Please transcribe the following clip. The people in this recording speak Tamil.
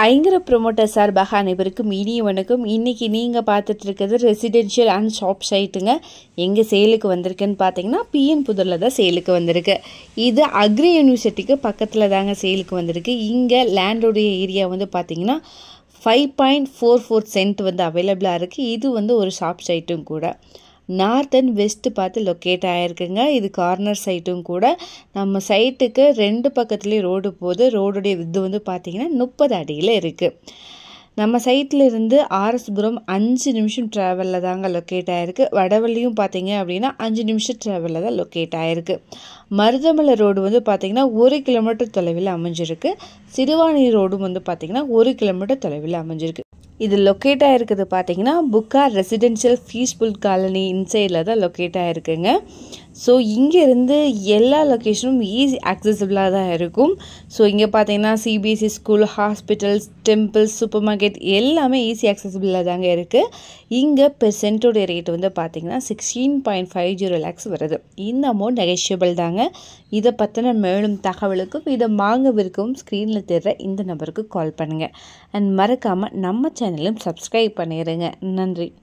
ஐங்கர ப்ரொமோட்டர் சார்பாக அனைவருக்கும் இனிய வணக்கம் இன்றைக்கி நீங்கள் பார்த்துட்டு இருக்கிறது ரெசிடென்ஷியல் அண்ட் ஷாப் சைட்டுங்க எங்கே சேலுக்கு வந்திருக்குன்னு பார்த்தீங்கன்னா பிஎன் புதூரில் தான் சேலுக்கு வந்திருக்கு இது அக்ரி யூனிவர்சிட்டிக்கு பக்கத்தில் தாங்க சேலுக்கு வந்திருக்கு இங்கே லேண்டோடைய ஏரியா வந்து பார்த்தீங்கன்னா five point four four cent வந்து அவைலபிளாக இருக்குது இது வந்து ஒரு ஷாப் சைட்டும் கூட நார்த் அண்ட் வெஸ்ட் பார்த்து லொக்கேட் ஆகிருக்குங்க இது கார்னர் சைட்டும் கூட நம்ம சைட்டுக்கு ரெண்டு பக்கத்துலேயும் ரோடு போகுது ரோடுடைய இது வந்து பார்த்திங்கன்னா முப்பது அடியில் இருக்குது நம்ம சைட்டில் இருந்து ஆர்எஸ்புரம் அஞ்சு நிமிஷம் ட்ராவலில் தாங்க லொக்கேட் ஆகிருக்கு வடவள்ளியும் பார்த்தீங்க அப்படின்னா அஞ்சு நிமிஷம் ட்ராவலில் தான் லொக்கேட் ஆகிருக்கு மருதமலை ரோடு வந்து பார்த்திங்கன்னா ஒரு கிலோமீட்டர் தொலைவில் அமைஞ்சிருக்கு சிறுவாணி ரோடும் வந்து பார்த்திங்கன்னா ஒரு கிலோமீட்டர் தொலைவில் அமைஞ்சிருக்கு இது லொக்கேட் ஆகிருக்குது பார்த்தீங்கன்னா புக்கார் ரெசிடென்ஷியல் ஃபீஸ்ஃபுல் காலனி இன்சைடில் தான் லொக்கேட் ஆகிருக்குங்க ஸோ இங்கேருந்து எல்லா லொக்கேஷனும் ஈஸி ஆக்சசிபிளாக தான் இருக்கும் ஸோ இங்கே பார்த்தீங்கன்னா CBSE school hospitals temples super market எல்லாமே ஈஸி ஆக்சசிபிளாக தாங்க இருக்குது இங்கே பெர்சென்ட்டோடைய ரேட் வந்து பார்த்தீங்கன்னா sixteen point five zero lakhs வருது இந்த அமௌண்ட் நெகஷியபிள் தாங்க இதை பற்றின மேலும் தகவலுக்கும் இதை வாங்கவிருக்கும் ஸ்க்ரீனில் தெரிற இந்த நம்பருக்கு கால் பண்ணுங்கள் அண்ட் மறக்காமல் நம்ம சேனலும் சப்ஸ்கிரைப் பண்ணிடுங்க நன்றி